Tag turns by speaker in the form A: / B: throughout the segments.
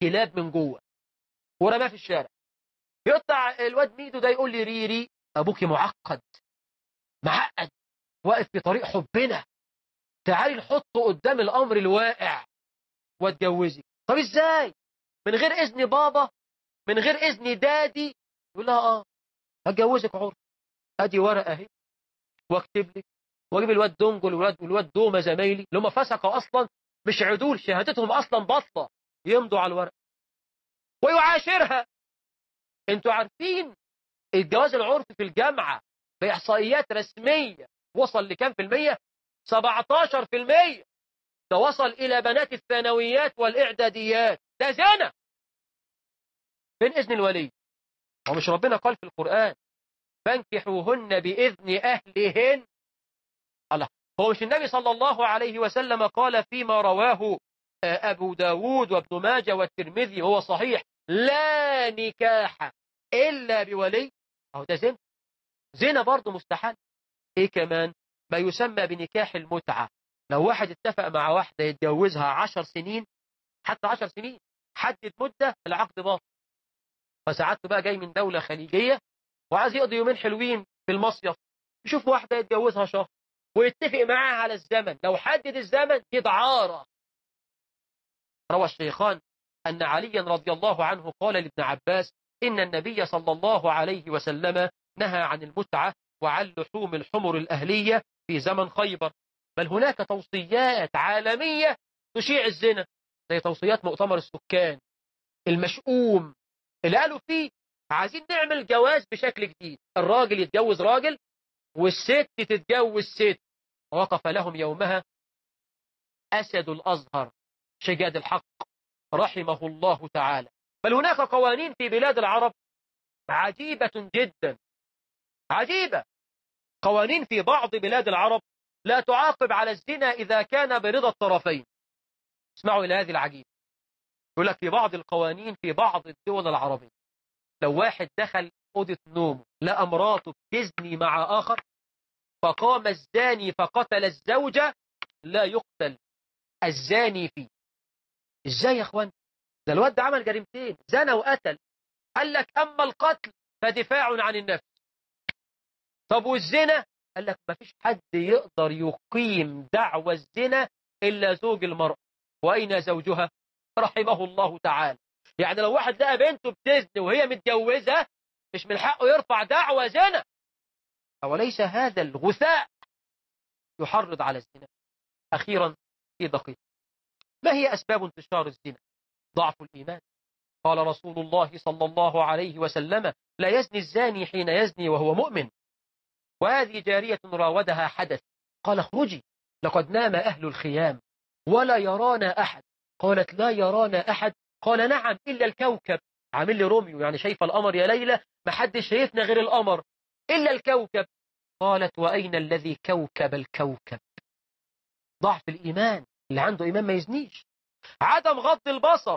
A: كلاب من جوه ورماه في الشارع يقطع الواد ميدو ده يقول لي ريري ابوكي معقد معقد واقف في طريق حبنا تعالي نحطه قدام الامر الواقع واتجوزك طب ازاي من غير اذن بابا من غير اذن دادي يقول لها اه هتجوزك عرف ادي ورقه اهي واكتب لك واجيب الواد دونجل والواد والواد دوما زمايلي اللي هم فسقوا اصلا مش عدول شهادتهم اصلا بطه يمضوا على الورق ويعاشرها انتوا عارفين الجواز العرفي في الجامعه باحصائيات رسميه وصل لكام في الميه 17 في الميه ده وصل الى بنات الثانويات والاعداديات ده زنا فين اذن الولي هو مش ربنا قال في القرآن فانكحوهن بإذن أهلهن الله هو مش النبي صلى الله عليه وسلم قال فيما رواه أبو داود وابن ماجة والترمذي وهو صحيح لا نكاح إلا بولي أهو ده زنا زنا برضه مستحل إيه كمان ما يسمى بنكاح المتعة لو واحد اتفق مع واحدة يتجوزها عشر سنين حتى عشر سنين حدد مدة العقد باطل فساعته بقى جاي من دولة خليجية وعايز يقضي يومين حلوين في المصيف يشوف واحدة يتجوزها شهر ويتفق معاها على الزمن لو حدد الزمن دي دعارة روى الشيخان أن عليا رضي الله عنه قال لابن عباس إن النبي صلى الله عليه وسلم نهى عن المتعة وعن لحوم الحمر الأهلية في زمن خيبر بل هناك توصيات عالمية تشيع الزنا زي توصيات مؤتمر السكان المشؤوم اللي قالوا فيه عايزين نعمل جواز بشكل جديد الراجل يتجوز راجل والست تتجوز ست وقف لهم يومها أسد الأزهر شجاد الحق رحمه الله تعالى بل هناك قوانين في بلاد العرب عجيبة جدا عجيبة قوانين في بعض بلاد العرب لا تعاقب على الزنا إذا كان برضا الطرفين اسمعوا إلى هذه العجيبة يقول لك في بعض القوانين في بعض الدول العربية لو واحد دخل أوضة نومه لقى مراته بتزني مع آخر فقام الزاني فقتل الزوجة لا يقتل الزاني فيه ازاي يا اخوان ده الواد ده عمل جريمتين زنى وقتل قال لك اما القتل فدفاع عن النفس طب والزنا قال لك ما فيش حد يقدر يقيم دعوى الزنا الا زوج المرأة واين زوجها رحمه الله تعالى يعني لو واحد لقى بنته بتزني وهي متجوزة مش من حقه يرفع دعوى زنا أوليس هذا الغثاء يحرض على الزنا أخيرا في دقيقة ما هي أسباب انتشار الزنا ضعف الإيمان قال رسول الله صلى الله عليه وسلم لا يزني الزاني حين يزني وهو مؤمن وهذه جارية راودها حدث قال اخرجي لقد نام أهل الخيام ولا يرانا أحد قالت لا يرانا أحد قال نعم إلا الكوكب عامل لي روميو يعني شايف القمر يا ليلى ما حدش شايفنا غير القمر إلا الكوكب قالت وأين الذي كوكب الكوكب ضعف الإيمان اللي عنده إيمان ما يزنيش عدم غض البصر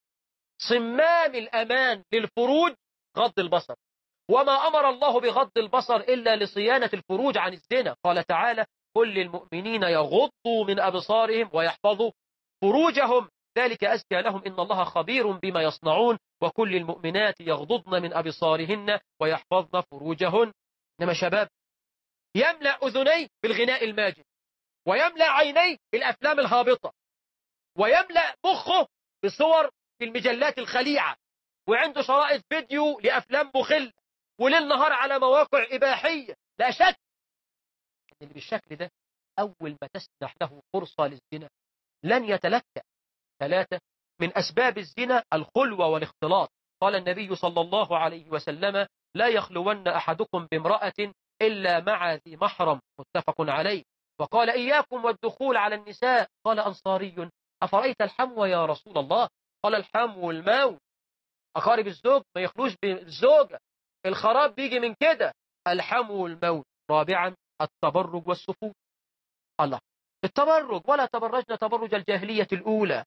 A: صمام الأمان للفروج غض البصر وما أمر الله بغض البصر إلا لصيانة الفروج عن الزنا قال تعالى كل المؤمنين يغضوا من أبصارهم ويحفظوا فروجهم ذلك أزكى لهم إن الله خبير بما يصنعون وكل المؤمنات يغضضن من أبصارهن ويحفظن فروجهن إنما شباب يملأ أذنيه بالغناء الماجد ويملأ عينيه بالأفلام الهابطة ويملأ مخه بصور في المجلات الخليعة وعنده شرائط فيديو لأفلام مخلة وليل نهار على مواقع إباحية لا شك إن اللي بالشكل ده أول ما تسنح له فرصة للزنا لن يتلكأ ثلاثة من أسباب الزنا الخلوة والاختلاط قال النبي صلى الله عليه وسلم لا يخلون أحدكم بامرأة إلا مع ذي محرم متفق عليه وقال إياكم والدخول على النساء قال أنصاري أفرأيت الحمو يا رسول الله قال الحمو الموت أقارب الزوج ما يخلوش بالزوجة الخراب بيجي من كده الحمو الموت رابعا التبرج والسفور الله التبرج ولا تبرجنا تبرج الجاهلية الأولى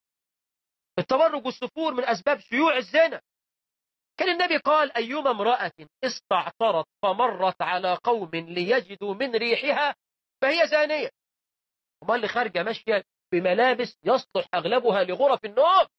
A: التبرج والسفور من أسباب شيوع الزنا كان النبي قال أيما امرأة استعطرت فمرت على قوم ليجدوا من ريحها فهي زانية وما اللي خارجة ماشية بملابس يصلح أغلبها لغرف النوم